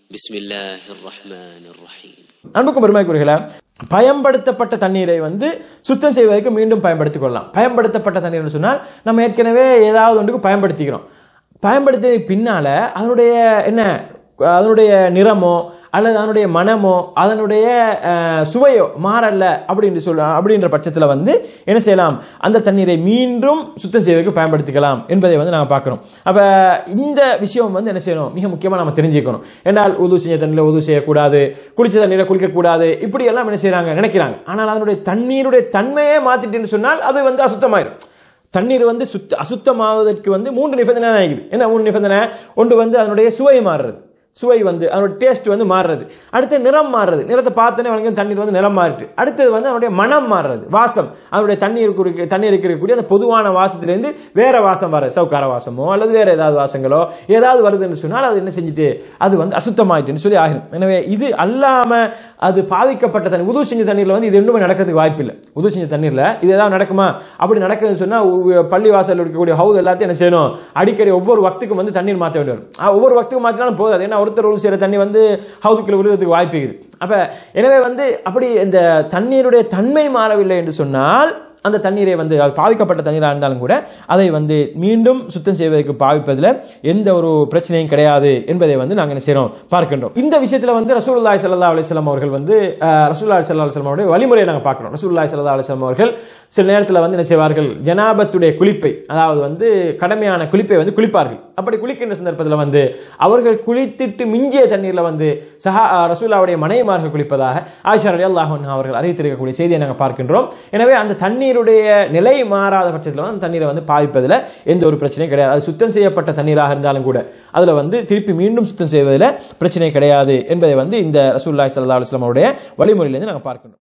بسم الله الرحمن الرحيم அன்புக்கும் பெருமைக்குரியர்களே பயன்படுத்தப்பட்ட தண்ணீரை வந்து சுத்தம் செய்வதற்கு மீண்டும் பயன்படுத்திக் கொள்ளலாம் பயன்படுத்தப்பட்ட தண்ணீர்னு சொன்னால் நம்ம ஏற்கனவே ஏதாவது ஒன்றுக்கு பயன்படுத்திக்கிறோம் பயன்படுத்திய பின்னால அதனுடைய என்ன அதனுடைய நிறமோ அல்லது அதனுடைய மனமோ அதனுடைய அஹ், சுவையோ மாறல்ல அப்படின்னு சொல்ல அப்படின்ற பட்சத்தில் வந்து என்ன செய்யலாம் அந்த தண்ணீரை மீண்டும் சுத்தம் செய்வதற்கு பயன்படுத்திக்கலாம் என்பதை வந்து நாங்கள் பார்க்குறோம் அப்போ இந்த விஷயம் வந்து என்ன செய்யணும் மிக முக்கியமாக நம்ம தெரிஞ்சுக்கணும் என்றால் உது செஞ்ச தண்ணியில் உது செய்யக்கூடாது குளிச்ச தண்ணீரை குளிக்கக்கூடாது இப்படி எல்லாம் என்ன செய்கிறாங்க நினைக்கிறாங்க ஆனால் அதனுடைய தண்ணீருடைய தன்மையே மாற்றிட்டுன்னு சொன்னால் அது வந்து அசுத்தமாயிரும் தண்ணீர் வந்து சுத்த அசுத்தமாவதற்கு வந்து மூன்று நிபந்தனை தான் இருக்குது என்ன மூணு நிபந்தனை ஒன்று வந்து அதனுடைய சுவை மாறுறது சுவை வந்து அதனுடைய டேஸ்ட் வந்து மாறுறது அடுத்து நிறம் மாறுறது நிறத்தை பார்த்தோன்னே அவனுக்கு தண்ணீர் வந்து நிறம் மாறிட்டு அடுத்தது வந்து அதனுடைய மனம் மாறுறது வாசம் அதனுடைய தண்ணீர் குறிக்க தண்ணீருக்கு இருக்கக்கூடிய அந்த பொதுவான வாசத்திலேருந்து வேற வாசம் வர சவுக்கார வாசமோ அல்லது வேற ஏதாவது வாசங்களோ ஏதாவது வருதுன்னு சொன்னால் அது என்ன செஞ்சுட்டு அது வந்து அசுத்தமாயிட்டுன்னு சொல்லி ஆகிரும் எனவே இது அல்லாம அது பாவிக்கப்பட்ட தண்ணி உது செஞ்ச தண்ணீர்ல வந்து இது இன்னுமே நடக்கிறதுக்கு வாய்ப்பு இல்லை உது செஞ்ச தண்ணீர்ல இது ஏதாவது நடக்குமா அப்படி நடக்குதுன்னு சொன்னா உ- பள்ளி வாசல்ல இருக்கக்கூடிய ஹவுஸ் எல்லாத்தையும் என்ன செய்யணும் அடிக்கடி ஒவ்வொரு வக்துக்கும் வந்து தண்ணீர் மாற்ற வேண்டி வரும் ஆ, ஒவ்வொரு வக்துக்கும் மாற்றினாலும் போதாது ஏன்னா ஒருத்தர் ஒரு செய்யற தண்ணி வந்து ஹவுதுக்குள்ள விழுறதுக்கு வாய்ப்பு இருக்குது அப்ப எனவே வந்து அப்படி இந்த தண்ணீருடைய தன்மை மாறவில்லை என்று சொன்னால் அந்த தண்ணீரை வந்து அது பாவிக்கப்பட்ட தண்ணீராக இருந்தாலும் கூட அதை வந்து மீண்டும் சுத்தம் செய்வதற்கு பாவிப்பதில் எந்த ஒரு பிரச்சனையும் கிடையாது என்பதை வந்து நாங்கள் என்ன செய்றோம் பார்க்கின்றோம் இந்த விஷயத்தில் வந்து ரசூலுல்லாஹி ஸல்லல்லாஹு அலைஹி வஸல்லம் அவர்கள் வந்து அஹ், ரசூலுல்லாஹி ஸல்லல்லாஹு அலைஹி வஸல்லம் அவருடைய வழிமுறையை நாங்கள் பார்க்கிறோம் ரசூலுல்லாஹி ஸல்லல்லாஹு அலைஹி வஸல்லம் அவர்கள் சில நேரத்தில் வந்து என்ன செய்வார்கள் ஜனாபத்துடைய குளிப்பை அதாவது வந்து கடமையான குளிப்பை வந்து குளிப்பார்கள் அப்படி குளிக்கின்ற சந்தர்ப்பத்தில் வந்து அவர்கள் குளித்திட்டு மிஞ்சிய தண்ணீர்ல வந்து சஹா அஹ், ரசூலுல்லாஹ்வுடைய மனைவிமார்கள் குளிப்பதாக ஆயிஷா ரலியல்லாஹு அன்ஹா அவர்கள் அறிவித்திருக்கக்கூடிய செய்தியை நாங்கள் பார்க்கின்றோம் எனவே அந்த தண்ணீருடைய நிலை மாறாத பட்சத்தில் வந்து அந்த தண்ணீரை வந்து பாவிப்பதில் எந்த ஒரு பிரச்சனையும் கிடையாது அது சுத்தம் செய்யப்பட்ட தண்ணீராக இருந்தாலும் கூட அதில் வந்து திருப்பி மீண்டும் சுத்தம் செய்வதில் பிரச்சனை கிடையாது என்பதை வந்து இந்த ரசூலுல்லாஹி ஸல்லல்லாஹு அலைஹி வஸல்லம் அவருடைய வழிமுறையிலிருந்து நாங்கள் பார்க்கின்றோம்